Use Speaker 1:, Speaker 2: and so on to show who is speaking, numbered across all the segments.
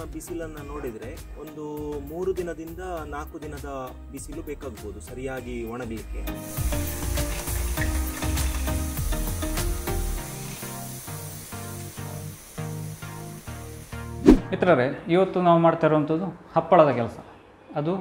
Speaker 1: ಬಿಸಿಲನ್ನು ನೋಡಿದರೆ ಒಂದು ಮೂರು ದಿನದಿಂದ ನಾಲ್ಕು ದಿನದ ಬಿಸಿಲು ಬೇಕಾಗ್ಬೋದು ಸರಿಯಾಗಿ ಒಣಗಲಿಕ್ಕೆ
Speaker 2: ಮಿತ್ರರೇ ಇವತ್ತು ನಾವು ಮಾಡ್ತಾ ಇರುವಂಥದ್ದು ಹಪ್ಪಳದ ಕೆಲಸ ಅದು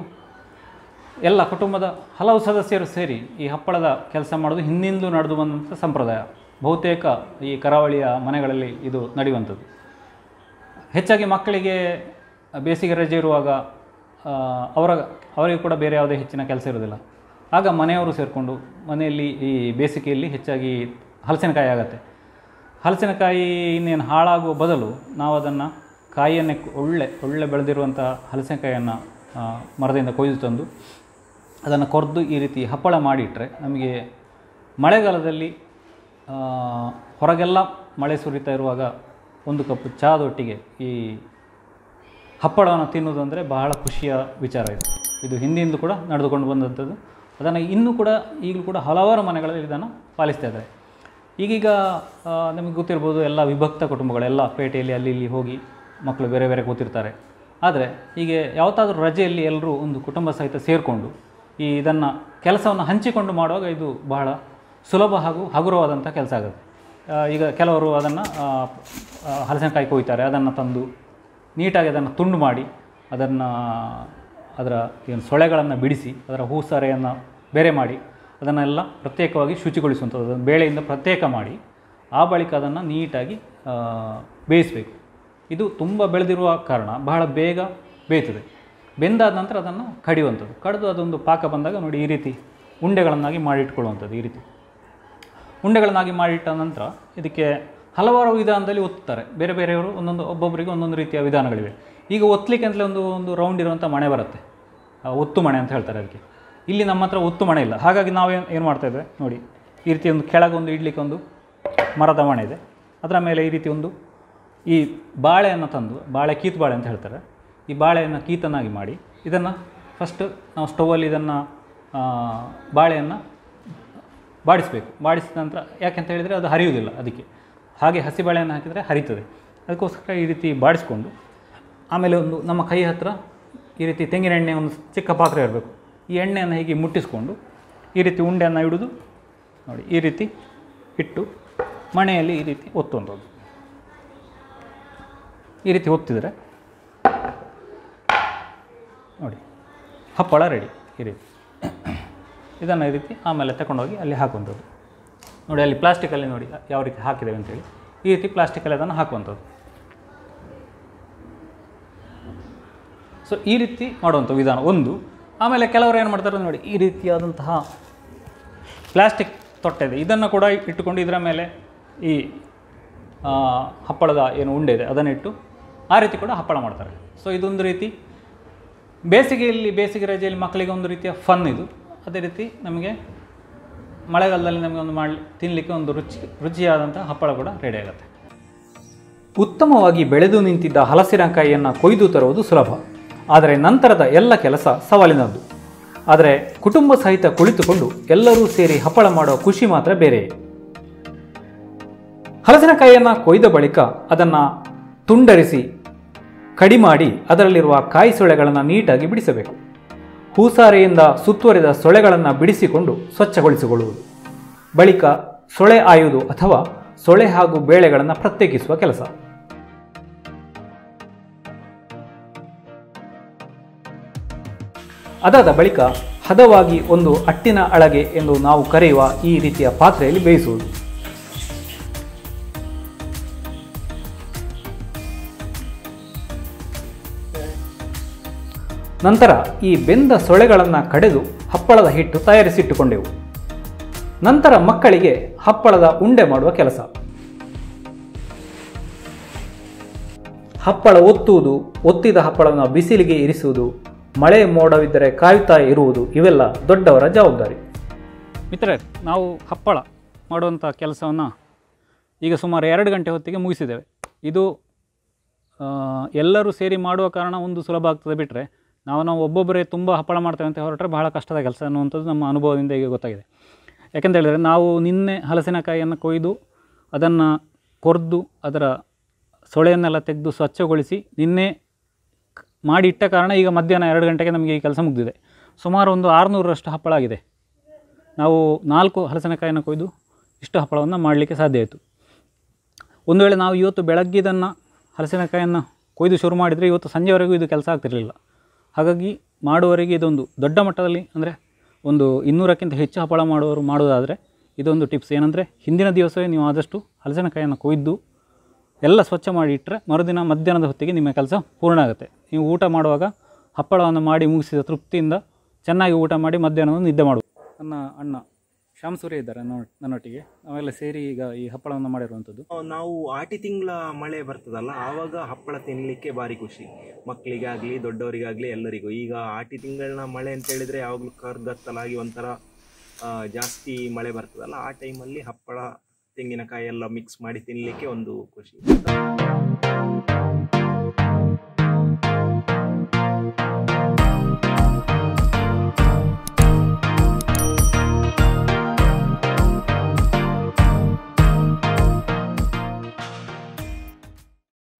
Speaker 2: ಎಲ್ಲ ಕುಟುಂಬದ ಹಲವು ಸದಸ್ಯರು ಸೇರಿ ಈ ಹಪ್ಪಳದ ಕೆಲಸ ಮಾಡೋದು ಹಿಂದಿಂದಲೂ ನಡೆದು ಬಂದಂಥ ಸಂಪ್ರದಾಯ ಬಹುತೇಕ ಈ ಕರಾವಳಿಯ ಮನೆಗಳಲ್ಲಿ ಇದು ನಡೆಯುವಂಥದ್ದು ಹೆಚ್ಚಾಗಿ ಮಕ್ಕಳಿಗೆ ಬೇಸಿಗೆ ರಜೆ ಇರುವಾಗ ಆ, ಅವರ ಅವರಿಗೆ ಕೂಡ ಬೇರೆ ಯಾವುದೇ ಹೆಚ್ಚಿನ ಕೆಲಸ ಇರೋದಿಲ್ಲ ಆಗ ಮನೆಯವರು ಸೇರಿಕೊಂಡು ಮನೆಯಲ್ಲಿ ಈ ಬೇಸಿಗೆಯಲ್ಲಿ ಹೆಚ್ಚಾಗಿ ಹಲಸಿನಕಾಯಿ ಆಗುತ್ತೆ ಹಲಸಿನಕಾಯಿ ಇನ್ನೇನು ಹಾಳಾಗುವ ಬದಲು ನಾವು ಅದನ್ನು ಕಾಯಿಯನ್ನೇ ಕು- ಒಳ್ಳೆ ಒಳ್ಳೆ ಬೆಳೆದಿರುವಂಥ ಹಲಸಿನಕಾಯಿಯನ್ನು ಆ, ಮರದಿಂದ ಕೊಯ್ದು ತಂದು ಅದನ್ನು ಕೊರೆದು ಈ ರೀತಿ ಹಪ್ಪಳ ಮಾಡಿಟ್ರೆ ನಮಗೆ ಮಳೆಗಾಲದಲ್ಲಿ ಆ, ಹೊರಗೆಲ್ಲ ಮಳೆ ಸುರಿತಾ ಇರುವಾಗ ಒಂದು ಕಪ್ ಚಹಾದೊಟ್ಟಿಗೆ ಈ ಹಪ್ಪಳವನ್ನು ತಿನ್ನುವುದು ಅಂದರೆ ಬಹಳ ಖುಷಿಯ ವಿಚಾರ ಇದು ಇದು ಹಿಂದಿಂದಲೂ ಕೂಡ ನಡೆದುಕೊಂಡು ಬಂದಂಥದ್ದು ಅದನ್ನು ಇನ್ನೂ ಕೂಡ ಈಗಲೂ ಕೂಡ ಹಲವಾರು ಮನೆಗಳಲ್ಲಿ ಇದನ್ನು ಪಾಲಿಸ್ತಾ ಇದ್ದಾರೆ ಈಗೀಗ ಆ, ನಿಮಗೆ ಗೊತ್ತಿರ್ಬೋದು ಎಲ್ಲ ವಿಭಕ್ತ ಕುಟುಂಬಗಳೆಲ್ಲ ಪೇಟೆಯಲ್ಲಿ ಅಲ್ಲಿ ಇಲ್ಲಿ ಹೋಗಿ ಮಕ್ಕಳು ಬೇರೆ ಬೇರೆ ಕೂತಿರ್ತಾರೆ ಆದರೆ ಹೀಗೆ ಯಾವತ್ತಾದರೂ ರಜೆಯಲ್ಲಿ ಎಲ್ಲರೂ ಒಂದು ಕುಟುಂಬ ಸಹಿತ ಸೇರಿಕೊಂಡು ಈ ಇದನ್ನು ಕೆಲಸವನ್ನು ಹಂಚಿಕೊಂಡು ಮಾಡುವಾಗ ಇದು ಬಹಳ ಸುಲಭ ಹಾಗೂ ಹಗುರವಾದಂಥ ಕೆಲಸ ಆಗುತ್ತೆ ಆ, ಈಗ ಕೆಲವರು ಅದನ್ನು ಹಲಸಿನಕಾಯಿ ಕೊಯ್ತಾರೆ ಅದನ್ನು ತಂದು ನೀಟಾಗಿ ಅದನ್ನು ತುಂಡು ಮಾಡಿ ಅದನ್ನು ಅದರ ಏನು ಸೊಳೆಗಳನ್ನು ಬಿಡಿಸಿ ಅದರ ಹೂಸಾರೆಯನ್ನು ಬೇರೆ ಮಾಡಿ ಅದನ್ನೆಲ್ಲ ಪ್ರತ್ಯೇಕವಾಗಿ ಶುಚಿಗೊಳಿಸುವಂಥದ್ದು ಅದನ್ನು ಬೇಳೆಯಿಂದ ಪ್ರತ್ಯೇಕ ಮಾಡಿ ಆ ಬಳಿಕ ಅದನ್ನು ನೀಟಾಗಿ ಆ, ಬೇಯಿಸಬೇಕು ಇದು ತುಂಬ ಬೆಳೆದಿರುವ ಕಾರಣ ಬಹಳ ಬೇಗ ಬೇಯ್ತದೆ ಬೆಂದಾದ ನಂತರ ಅದನ್ನು ಕಡಿಯುವಂಥದ್ದು ಕಡಿದು ಅದೊಂದು ಪಾಕ ಬಂದಾಗ ನೋಡಿ ಈ ರೀತಿ ಉಂಡೆಗಳನ್ನಾಗಿ ಮಾಡಿಟ್ಕೊಳ್ಳುವಂಥದ್ದು ಈ ರೀತಿ ಉಂಡೆಗಳನ್ನಾಗಿ ಮಾಡಿಟ್ಟ ನಂತರ ಇದಕ್ಕೆ ಹಲವಾರು ವಿಧಾನದಲ್ಲಿ ಒತ್ತುತ್ತಾರೆ ಬೇರೆ ಬೇರೆಯವರು ಒಂದೊಂದು ಒಬ್ಬೊಬ್ಬರಿಗೆ ಒಂದೊಂದು ರೀತಿಯ ವಿಧಾನಗಳಿವೆ ಈಗ ಒತ್ತಲಿಕ್ಕೆ ಅಂತಲೇ ಒಂದು ಒಂದು ರೌಂಡ್ ಇರುವಂಥ ಮಣೆ ಬರುತ್ತೆ ಆ ಒತ್ತು ಮಣೆ ಅಂತ ಹೇಳ್ತಾರೆ ಅದಕ್ಕೆ ಇಲ್ಲಿ ನಮ್ಮ ಹತ್ರ ಒತ್ತು ಮಣೆ ಇಲ್ಲ ಹಾಗಾಗಿ ನಾವು ಏನು ಏನು ಮಾಡ್ತಾ ಇದ್ದೇವೆ ನೋಡಿ ಈ ರೀತಿ ಒಂದು ಕೆಳಗೊಂದು ಇಡ್ಲಿಕ್ಕೆ ಒಂದು ಮರದ ಮಣೆ ಇದೆ ಅದರ ಮೇಲೆ ಈ ರೀತಿ ಒಂದು ಈ ಬಾಳೆಯನ್ನು ತಂದು ಬಾಳೆ ಕೀತ್ ಬಾಳೆ ಅಂತ ಹೇಳ್ತಾರೆ ಈ ಬಾಳೆಯನ್ನು ಕೀತನ್ನಾಗಿ ಮಾಡಿ ಇದನ್ನು ಫಸ್ಟ್ ನಾವು ಸ್ಟೌವಲ್ಲಿ ಇದನ್ನು ಬಾಳೆಯನ್ನು ಬಾಡಿಸಬೇಕು ಬಾಡಿಸಿದ ನಂತರ ಯಾಕೆಂತ ಹೇಳಿದರೆ ಅದು ಹರಿಯುವುದಿಲ್ಲ ಅದಕ್ಕೆ ಹಾಗೆ ಹಸಿ ಬಾಳೆಯನ್ನು ಹಾಕಿದರೆ ಹರಿತದೆ ಅದಕ್ಕೋಸ್ಕರ ಈ ರೀತಿ ಬಾಡಿಸ್ಕೊಂಡು ಆಮೇಲೆ ಒಂದು ನಮ್ಮ ಕೈ ಹತ್ತಿರ ಈ ರೀತಿ ತೆಂಗಿನ ಎಣ್ಣೆ ಒಂದು ಚಿಕ್ಕ ಪಾತ್ರೆ ಇರಬೇಕು ಈ ಎಣ್ಣೆಯನ್ನು ಹೀಗೆ ಮುಟ್ಟಿಸ್ಕೊಂಡು ಈ ರೀತಿ ಉಂಡೆಯನ್ನು ಇಡೋದು ನೋಡಿ ಈ ರೀತಿ ಇಟ್ಟು ಮಣೆಯಲ್ಲಿ ಈ ರೀತಿ ಒತ್ತುವಂಥದ್ದು ಈ ರೀತಿ ಒತ್ತಿದರೆ ನೋಡಿ ಹಪ್ಪಳ ರೆಡಿ ಈ ರೀತಿ ಇದನ್ನು ಈ ರೀತಿ ಆಮೇಲೆ ತಗೊಂಡೋಗಿ ಅಲ್ಲಿ ಹಾಕುವಂಥದ್ದು ನೋಡಿ ಅಲ್ಲಿ ಪ್ಲಾಸ್ಟಿಕಲ್ಲಿ ನೋಡಿ ಯಾವ ರೀತಿ ಹಾಕಿದ್ದೇವೆ ಅಂತೇಳಿ ಈ ರೀತಿ ಪ್ಲಾಸ್ಟಿಕಲ್ಲಿ ಅದನ್ನು ಹಾಕುವಂಥದ್ದು ಸೊ ಈ ರೀತಿ ಮಾಡುವಂಥ ವಿಧಾನ ಒಂದು ಆಮೇಲೆ ಕೆಲವರು ಏನು ಮಾಡ್ತಾರೆ ನೋಡಿ ಈ ರೀತಿಯಾದಂತಹ ಪ್ಲಾಸ್ಟಿಕ್ ತೊಟ್ಟೆ ಇದೆ ಇದನ್ನು ಕೂಡ ಇಟ್ಟುಕೊಂಡು ಇದರ ಮೇಲೆ ಈ ಆ, ಹಪ್ಪಳದ ಏನು ಉಂಡೆ ಇದೆ ಅದನ್ನಿಟ್ಟು ಆ ರೀತಿ ಕೂಡ ಹಪ್ಪಳ ಮಾಡ್ತಾರೆ ಸೊ ಇದೊಂದು ರೀತಿ ಬೇಸಿಗೆಯಲ್ಲಿ ಬೇಸಿಗೆ ರಜೆಯಲ್ಲಿ ಮಕ್ಕಳಿಗೆ ಒಂದು ರೀತಿಯ ಫನ್ ಇದು ಅದೇ ರೀತಿ ನಮಗೆ ಮಳೆಗಾಲದಲ್ಲಿ ನಮಗೆ ಒಂದು ಮಾಡಿ ತಿನ್ನಲಿಕ್ಕೆ ಒಂದು ರುಚಿ ರುಚಿಯಾದಂಥ ಹಪ್ಪಳ ಕೂಡ ರೆಡಿ ಆಗುತ್ತೆ ಉತ್ತಮವಾಗಿ ಬೆಳೆದು ನಿಂತಿದ್ದ ಹಲಸಿನಕಾಯಿಯನ್ನು ಕೊಯ್ದು ತರುವುದು ಸುಲಭ ಆದರೆ ನಂತರದ ಎಲ್ಲ ಕೆಲಸ ಸವಾಲಿನದ್ದು ಆದರೆ ಕುಟುಂಬ ಸಹಿತ ಕುಳಿತುಕೊಂಡು ಎಲ್ಲರೂ ಸೇರಿ ಹಪ್ಪಳ ಮಾಡುವ ಖುಷಿ ಮಾತ್ರ ಬೇರೆ ಹಲಸಿನಕಾಯಿಯನ್ನು ಕೊಯ್ದ ಬಳಿಕ ಅದನ್ನು ತುಂಡರಿಸಿ ಕಡಿ ಮಾಡಿ ಅದರಲ್ಲಿರುವ ಕಾಯಿ ಸೊಳೆಗಳನ್ನು ನೀಟಾಗಿ ಬಿಡಿಸಬೇಕು ಹೂಸಾರೆಯಿಂದ ಸುತ್ತುವರಿದ ಸೊಳೆಗಳನ್ನು ಬಿಡಿಸಿಕೊಂಡು ಸ್ವಚ್ಛಗೊಳಿಸಿಕೊಳ್ಳುವುದು ಬಳಿಕ ಸೊಳೆ ಆಯುವುದು ಅಥವಾ ಸೊಳೆ ಹಾಗೂ ಬೇಳೆಗಳನ್ನು ಪ್ರತ್ಯೇಕಿಸುವ ಕೆಲಸ ಅದಾದ ಬಳಿಕ ಹದವಾಗಿ ಒಂದು ಅಟ್ಟಿನ ಅಳಗೆ ಎಂದು ನಾವು ಕರೆಯುವ ಈ ರೀತಿಯ ಪಾತ್ರೆಯಲ್ಲಿ ಬೇಯಿಸುವುದು ನಂತರ ಈ ಬೆಂದ ಸೊಳೆಗಳನ್ನು ಕಡೆದು ಹಪ್ಪಳದ ಹಿಟ್ಟು ತಯಾರಿಸಿಟ್ಟುಕೊಂಡೆವು ನಂತರ ಮಕ್ಕಳಿಗೆ ಹಪ್ಪಳದ ಉಂಡೆ ಮಾಡುವ ಕೆಲಸ ಹಪ್ಪಳ ಒತ್ತುವುದು ಒತ್ತಿದ ಹಪ್ಪಳವನ್ನು ಬಿಸಿಲಿಗೆ ಇರಿಸುವುದು ಮಳೆ ಮೋಡವಿದ್ದರೆ ಕಾಯುತ್ತಾ ಇರುವುದು ಇವೆಲ್ಲ ದೊಡ್ಡವರ ಜವಾಬ್ದಾರಿ ಮಿತ್ರರೇ ನಾವು ಹಪ್ಪಳ ಮಾಡುವಂಥ ಕೆಲಸವನ್ನು ಈಗ ಸುಮಾರು ಎರಡು ಗಂಟೆ ಹೊತ್ತಿಗೆ ಮುಗಿಸಿದ್ದೇವೆ ಇದು ಆ, ಎಲ್ಲರೂ ಸೇರಿ ಮಾಡುವ ಕಾರಣ ಒಂದು ಸುಲಭ ಆಗ್ತದೆ ಬಿಟ್ಟರೆ ನಾವು ನಾವು ಒಬ್ಬೊಬ್ಬರೇ ತುಂಬ ಹಪ್ಪಳ ಮಾಡ್ತೇವೆ ಅಂತ ಹೊರಟ್ರೆ ಬಹಳ ಕಷ್ಟದ ಕೆಲಸ ಅನ್ನುವಂಥದ್ದು ನಮ್ಮ ಅನುಭವದಿಂದ ಈಗ ಗೊತ್ತಾಗಿದೆ ಯಾಕೆಂತ ಹೇಳಿದರೆ ನಾವು ನಿನ್ನೆ ಹಲಸಿನಕಾಯಿಯನ್ನು ಕೊಯ್ದು ಅದನ್ನು ಕೊರೆದು ಅದರ ಸೊಳೆಯನ್ನೆಲ್ಲ ತೆಗೆದು ಸ್ವಚ್ಛಗೊಳಿಸಿ ನಿನ್ನೆ ಮಾಡಿ ಇಟ್ಟ ಕಾರಣ ಈಗ ಮಧ್ಯಾಹ್ನ ಎರಡು ಗಂಟೆಗೆ ನಮಗೆ ಈ ಕೆಲಸ ಮುಗಿದಿದೆ ಸುಮಾರು ಒಂದು ಆರುನೂರರಷ್ಟು ಹಪ್ಪಳ ಆಗಿದೆ ನಾವು ನಾಲ್ಕು ಹಲಸಿನಕಾಯಿನ ಕೊಯ್ದು ಇಷ್ಟು ಹಪ್ಪಳವನ್ನು ಮಾಡಲಿಕ್ಕೆ ಸಾಧ್ಯ ಆಯಿತು ಒಂದು ವೇಳೆ ನಾವು ಇವತ್ತು ಬೆಳಗ್ಗಿದನ್ನು ಹಲಸಿನಕಾಯನ್ನು ಕೊಯ್ದು ಶುರು ಮಾಡಿದರೆ ಇವತ್ತು ಸಂಜೆವರೆಗೂ ಇದು ಕೆಲಸ ಆಗ್ತಿರಲಿಲ್ಲ ಹಾಗಾಗಿ ಮಾಡುವವರಿಗೆ ಇದೊಂದು ದೊಡ್ಡ ಮಟ್ಟದಲ್ಲಿ ಅಂದರೆ ಒಂದು ಇನ್ನೂರಕ್ಕಿಂತ ಹೆಚ್ಚು ಹಪ್ಪಳ ಮಾಡುವವರು ಮಾಡೋದಾದರೆ ಇದೊಂದು ಟಿಪ್ಸ್ ಏನಂದರೆ ಹಿಂದಿನ ದಿವಸವೇ ನೀವು ಆದಷ್ಟು ಹಲಸಿನಕಾಯನ್ನು ಕೊಯ್ದು ಎಲ್ಲ ಸ್ವಚ್ಛ ಮಾಡಿ ಇಟ್ಟರೆ ಮರುದಿನ ಮಧ್ಯಾಹ್ನದ ಹೊತ್ತಿಗೆ ನಿಮ್ಮ ಕೆಲಸ ಪೂರ್ಣ ಆಗುತ್ತೆ ನೀವು ಊಟ ಮಾಡುವಾಗ ಹಪ್ಪಳವನ್ನು ಮಾಡಿ ಮುಗಿಸಿದ ತೃಪ್ತಿಯಿಂದ ಚೆನ್ನಾಗಿ ಊಟ ಮಾಡಿ ಮಧ್ಯಾಹ್ನವನ್ನು ನಿದ್ದೆ ಮಾಡುವುದು ನನ್ನ ಅಣ್ಣ ಶ್ಯಾಮ್ ಸೂರ್ಯ ಇದ್ದಾರೆ ನನ್ನೊ- ನನ್ನೊಟ್ಟಿಗೆ ನಾವೆಲ್ಲ ಸೇರಿ ಈಗ ಈ ಹಪ್ಪಳವನ್ನು ಮಾಡಿರುವಂಥದ್ದು
Speaker 1: ನಾವು ಆಟಿ ತಿಂಗಳ ಮಳೆ ಬರ್ತದಲ್ಲ ಆವಾಗ ಹಪ್ಪಳ ತಿನ್ನಲಿಕ್ಕೆ ಭಾರಿ ಖುಷಿ ಮಕ್ಕಳಿಗಾಗಲಿ ದೊಡ್ಡವರಿಗಾಗಲಿ ಎಲ್ಲರಿಗೂ ಈಗ ಆಟಿ ತಿಂಗಳನ್ನ ಮಳೆ ಅಂತ ಹೇಳಿದ್ರೆ ಯಾವಾಗಲೂ ಕರ್ಗತ್ತಲಾಗಿ ಒಂಥರ ಆ, ಜಾಸ್ತಿ ಮಳೆ ಬರ್ತದಲ್ಲ ಆ ಟೈಮಲ್ಲಿ ಹಪ್ಪಳ ತೆಂಗಿನಕಾಯಿ ಎಲ್ಲ ಮಿಕ್ಸ್ ಮಾಡಿ ತಿನ್ನಲಿಕ್ಕೆ ಒಂದು ಖುಷಿ